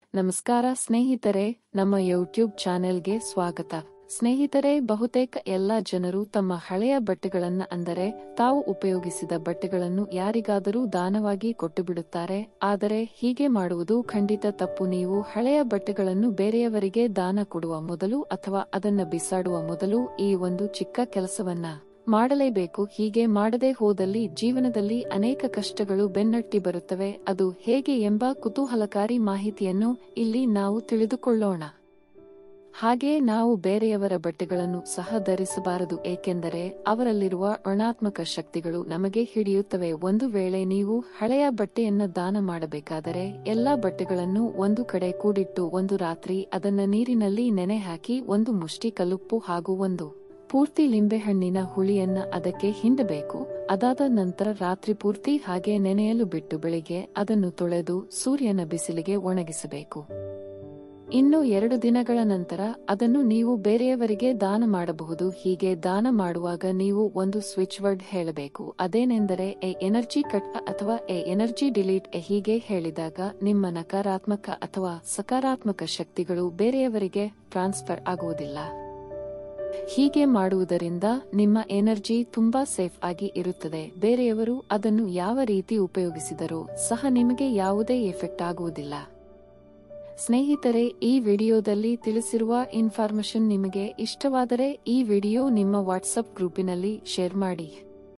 ನಮಸ್ಕಾರ ಸ್ನೇಹಿತರೆ ನಮ್ಮ ಯೂಟ್ಯೂಬ್ ಚಾನೆಲ್ಗೆ ಸ್ವಾಗತ ಸ್ನೇಹಿತರೆ ಬಹುತೇಕ ಎಲ್ಲ ಜನರು ತಮ್ಮ ಹಳೆಯ ಬಟ್ಟೆಗಳನ್ನ ಅಂದರೆ ತಾವು ಉಪಯೋಗಿಸಿದ ಬಟ್ಟೆಗಳನ್ನು ಯಾರಿಗಾದರೂ ದಾನವಾಗಿ ಕೊಟ್ಟು ಬಿಡುತ್ತಾರೆ ಆದರೆ ಹೀಗೆ ಮಾಡುವುದು ಖಂಡಿತ ತಪ್ಪು ನೀವು ಹಳೆಯ ಬಟ್ಟೆಗಳನ್ನು ಬೇರೆಯವರಿಗೆ ದಾನ ಕೊಡುವ ಮೊದಲು ಅಥವಾ ಅದನ್ನ ಬಿಸಾಡುವ ಮೊದಲು ಈ ಒಂದು ಚಿಕ್ಕ ಕೆಲಸವನ್ನ ಮಾಡಲೇಬೇಕು ಹೀಗೆ ಮಾಡದೆ ಹೋದಲ್ಲಿ ಜೀವನದಲ್ಲಿ ಅನೇಕ ಕಷ್ಟಗಳು ಬೆನ್ನಟ್ಟಿ ಬರುತ್ತವೆ ಅದು ಹೇಗೆ ಎಂಬ ಕುತೂಹಲಕಾರಿ ಮಾಹಿತಿಯನ್ನು ಇಲ್ಲಿ ನಾವು ತಿಳಿದುಕೊಳ್ಳೋಣ ಹಾಗೆ ನಾವು ಬೇರೆಯವರ ಬಟ್ಟೆಗಳನ್ನು ಸಹ ಧರಿಸಬಾರದು ಏಕೆಂದರೆ ಅವರಲ್ಲಿರುವ ಋಣಾತ್ಮಕ ಶಕ್ತಿಗಳು ನಮಗೆ ಹಿಡಿಯುತ್ತವೆ ಒಂದು ವೇಳೆ ನೀವು ಹಳೆಯ ಬಟ್ಟೆಯನ್ನ ದಾನ ಮಾಡಬೇಕಾದರೆ ಎಲ್ಲಾ ಬಟ್ಟೆಗಳನ್ನು ಒಂದು ಕಡೆ ಕೂಡಿಟ್ಟು ಒಂದು ರಾತ್ರಿ ಅದನ್ನ ನೀರಿನಲ್ಲಿ ನೆನೆ ಹಾಕಿ ಒಂದು ಮುಷ್ಟಿ ಕಲುಪ್ಪು ಹಾಗೂ ಒಂದು ಪೂರ್ತಿ ಲಿಂಬೆಹಣ್ಣಿನ ಹುಳಿಯನ್ನ ಅದಕ್ಕೆ ಹಿಂಡಬೇಕು ಅದಾದ ನಂತರ ರಾತ್ರಿ ಪೂರ್ತಿ ಹಾಗೆ ನೆನೆಯಲು ಬಿಟ್ಟು ಬೆಳಿಗ್ಗೆ ಅದನ್ನು ತೊಳೆದು ಸೂರ್ಯನ ಬಿಸಿಲಿಗೆ ಒಣಗಿಸಬೇಕು ಇನ್ನು ಎರಡು ದಿನಗಳ ನಂತರ ಅದನ್ನು ನೀವು ಬೇರೆಯವರಿಗೆ ದಾನ ಮಾಡಬಹುದು ಹೀಗೆ ದಾನ ಮಾಡುವಾಗ ನೀವು ಒಂದು ಸ್ವಿಚ್ ವರ್ಡ್ ಹೇಳಬೇಕು ಅದೇನೆಂದರೆ ಎ ಎನರ್ಜಿ ಕಟ್ ಅಥವಾ ಎ ಎನರ್ಜಿ ಡಿಲೀಟ್ ಎ ಹೀಗೆ ಹೇಳಿದಾಗ ನಿಮ್ಮ ನಕಾರಾತ್ಮಕ ಅಥವಾ ಸಕಾರಾತ್ಮಕ ಶಕ್ತಿಗಳು ಬೇರೆಯವರಿಗೆ ಟ್ರಾನ್ಸ್ಫರ್ ಆಗುವುದಿಲ್ಲ ಹೀಗೆ ಮಾಡುವುದರಿಂದ ನಿಮ್ಮ ಎನರ್ಜಿ ತುಂಬಾ ಸೇಫ್ ಆಗಿ ಇರುತ್ತದೆ ಬೇರೆಯವರು ಅದನ್ನು ಯಾವ ರೀತಿ ಉಪಯೋಗಿಸಿದರೂ ಸಹ ನಿಮಗೆ ಯಾವುದೇ ಎಫೆಕ್ಟ್ ಆಗುವುದಿಲ್ಲ ಸ್ನೇಹಿತರೆ ಈ ವಿಡಿಯೋದಲ್ಲಿ ತಿಳಿಸಿರುವ ಇನ್ಫಾರ್ಮೇಶನ್ ನಿಮಗೆ ಇಷ್ಟವಾದರೆ ಈ ವಿಡಿಯೋ ನಿಮ್ಮ ವಾಟ್ಸಪ್ ಗ್ರೂಪಿನಲ್ಲಿ ಶೇರ್ ಮಾಡಿ